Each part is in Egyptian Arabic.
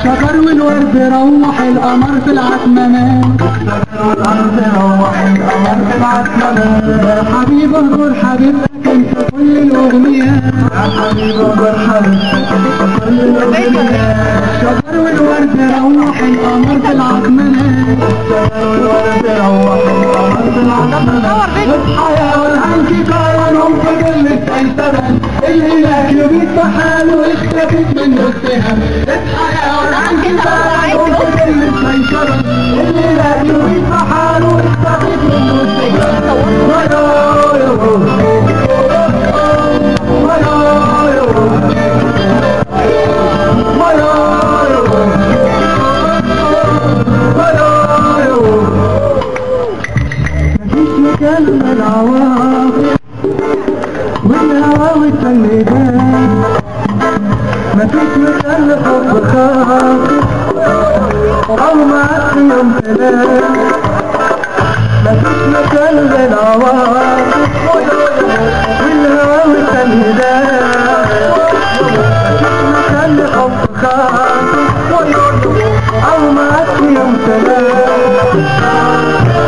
الشجر والورد روح القمر في العتممان الشجر والورد روح القمر في العتممان حبيب اهجر حبيبتك انت كل الاغنيات يا حبيب اهجر حبيبتك انت كل الاغنيات الشجر والورد روح القمر في العتممان الشجر والورد روح القمر في العتممان الحياة والهنك كانوا في كل السيطرة الهلاك يبيت بحاله اختفت منه السهم الحياة والهنك كانوا في كل السيطرة الهلاك يبيت بحاله اختفت منه السهم ويا يا ويا مفيش مكان للعواطف والهوى والتنجان مفيش مكان لحب خاطف أو معك يوم تنام مفيش مكان للعواطف والهوى والتنجان مفيش مكان لحب خاطف أو معك يوم تنام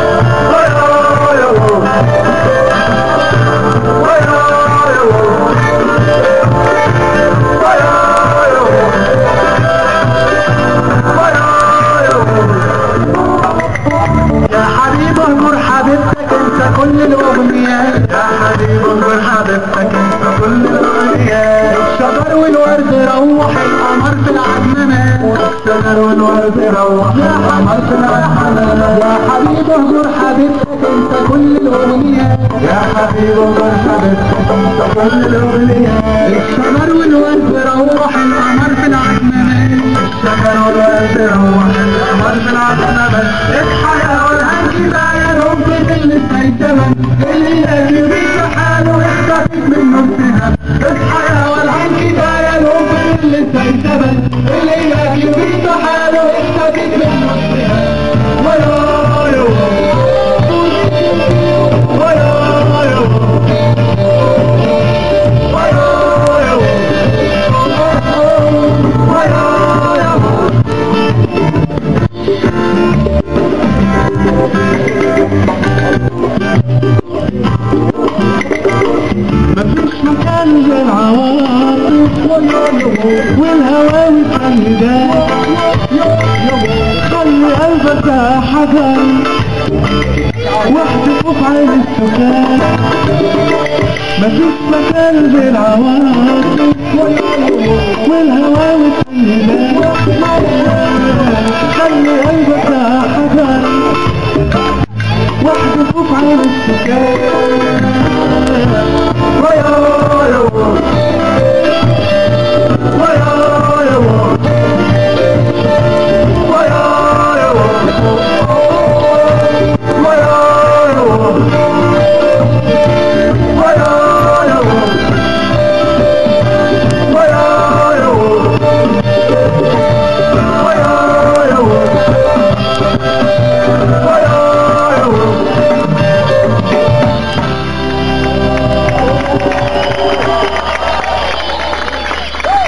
يا حبيب اهجر حبيبتك انت كل الاغنيات يا حبيب اهجر حبيبتك انت كل الاغنيات الشجر والورد روح القمر في العتممان الشجر والورد روح القمر في العتممان يا حبيب اهجر حبيبتك انت كل الاغنيات يا حبيب اهجر حبيبتك انت كل الاغنيات الشجر والورد روح القمر في العتممان الشجر والورد روح القمر في العتممان اصحى يا والهنك بقى رب كل السيتمن اللي يجي بيك حاله اختفت منه السهم اصحى يا والهنك بقى رب كل السيتمن اللي يجي بيك حاله اختفت منه السهم ويا يا ويا يا ويا يا مفيش مكان للعواطف والهوى والسندات خلي قلبك حجر واحتفظ عين السكان مفيش مكان للعواطف والهوى والسندات